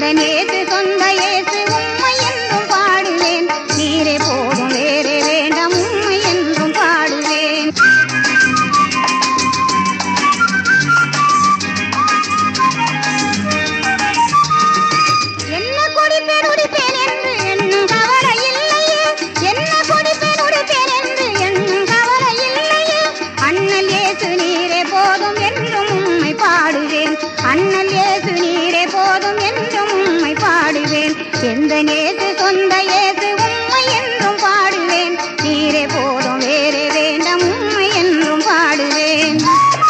எந்த நேசு சொந்த ஏசு உண்மை என்றும் பாடுவேன் நீரே போதும் வேறே வேண்டாம் உண்மை என்றும் பாடுவேன் என்ன குடிப்பேன் உடிப்பேன் என்று எண்ணும் கவலை இல்லையே என்ன குடிப்பேன் உடிப்பேன் என்று எண்ணும் கவலை இல்லையே அண்ணல் இயேசு நீரே போதும் என்றும் உண்மை பாடுவேன் அண்ணல் இயேசு நீரே போதும் என்றும் உண்மை பாடுவேன் எந்த நேசு சொந்த இயேசு உண்மை என்றும் பாடுவேன் நீரே போதும் வேறே வேண்டாம் உண்மை என்றும் பாடுவேன்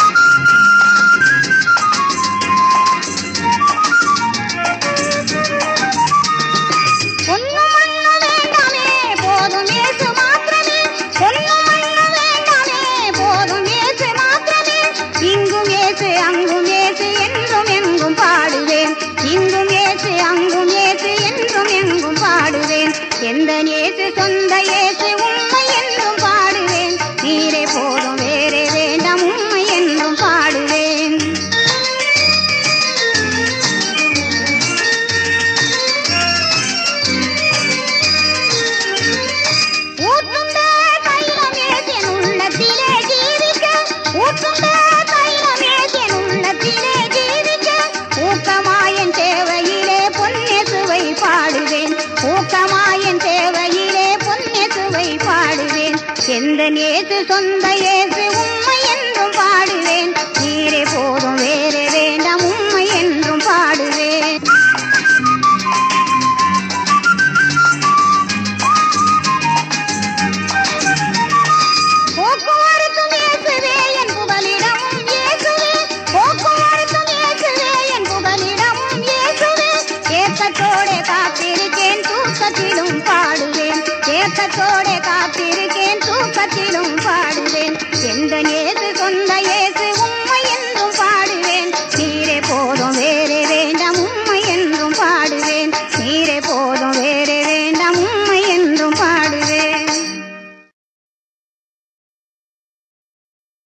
பொன்னும் மண்ணும் வேண்டாமே போதும் இயேசு மாத்திரமே பொன்னும் மண்ணும் வேண்டாமே போதும் இயேசு மாத்திரமே இங்கும் இயேசு அங்கும் இயேசு என்றும் எங்கும் பாடுவேன் இங்கும் இயேசு அங்கும் இயேசு என்றும் எங்கும் பாடுவேன் எந்த இயேசு சொந்த இயேசு உண்மை என்றும் பாடுவேன் நீரே போதும் வேறே வேண்டாம் உண்மை என்றும் பாடுவேன் ஊற்றுண்ட தைலம் ஏதேன் உள்ளத்திலே ஜீவிக்க ஊற்றுண்ட தைலம் ஏதேன் உள்ளத்திலே ஜீவிக்க ஊக்கமாயன் தேவையிலே பொன்னேசுவை பாடுவேன் ஊக்கமாயன் தேவையிலே பொன்னேசுவை பாடுவேன் எந்த நேசு சொந்த ஏசு உண்மை என்றும் பாடுவேன் நீரே போதும் வேறே வேண்டாம் உண்மை என்றும் பாடுவேன் போக்குவரத்தும் இயேசுவே என் புகலிடமும் இயேசுவே போக்குவரத்தும் இயேசுவே என் புகலிடமும் இயேசுவே ஏக்கத்தோடே காத்திருக்கேன் தூக்கத்திலும் பாடுவேன் ஏக்கத்தோடே காத்திருக்கேன் தூக்கத்திலும் பாடுவேன் எந்த நேசு சொந்த